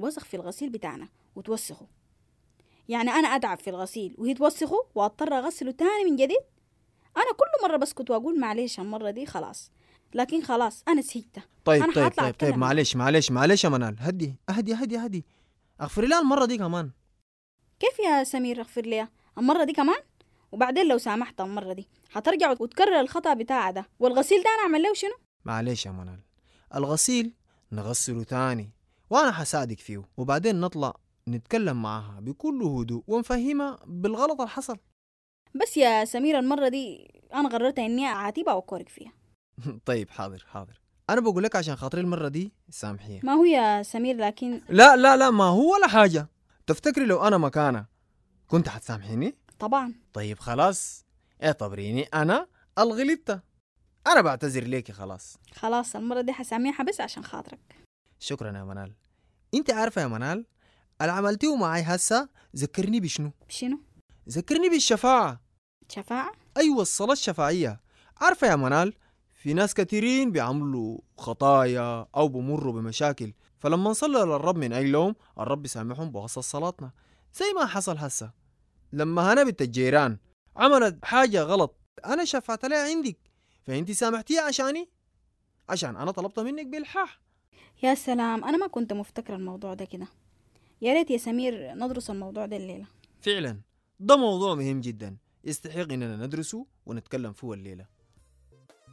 وسخ في الغسيل بتاعنا وتوسخه يعني أنا أتعب في الغسيل وهي توسخه وأضطر أغسله تاني من جديد أنا كل مرة بسكت وأقول معلش المرة دي خلاص لكن خلاص أنا سهيت طيب أنا طيب حاطلع طيب طيب أتكلم. معلش معلش معلش يا منال هدي هدي هدي هدي اغفري لها المره دي كمان كيف يا سمير اغفر لي المرة دي كمان وبعدين لو سامحت المرة دي هترجع وتكرر الخطأ بتاعها ده والغسيل ده أنا أعمل له شنو معلش يا منال الغسيل نغسله تاني وانا حساعدك فيه وبعدين نطلع نتكلم معاها بكل هدوء ونفهمها بالغلط اللي حصل بس يا سمير المرة دي أنا قررت إني أعاتبها وأكورك فيها طيب حاضر حاضر انا بقول لك عشان خاطري المره دي سامحيه ما هو يا سمير لكن لا لا لا ما هو ولا حاجه تفتكري لو انا مكانها كنت حتسامحيني طبعا طيب خلاص اعتبريني انا الغلطة انا بعتذر ليكي خلاص خلاص المرة دي حسامحها بس عشان خاطرك شكرا يا منال انت عارفه يا منال اللي عملتيه معي هسه ذكرني بشنو بشنو ذكرني بالشفاعه شفاعة ايوه الصلاه الشفاعيه عارفه يا منال في ناس كثيرين بيعملوا خطايا او بمروا بمشاكل فلما نصلي للرب من اجلهم الرب بيسامحهم بوسط صلاتنا زي ما حصل هسه لما هنا بنت الجيران عملت حاجه غلط انا شفعت لها عندك فانت سامحتيها عشاني عشان انا طلبت منك بالحاح يا سلام أنا ما كنت مفتكرة الموضوع ده كده يا ريت يا سمير ندرس الموضوع ده الليلة فعلا ده موضوع مهم جدا يستحق اننا ندرسه ونتكلم فيه الليله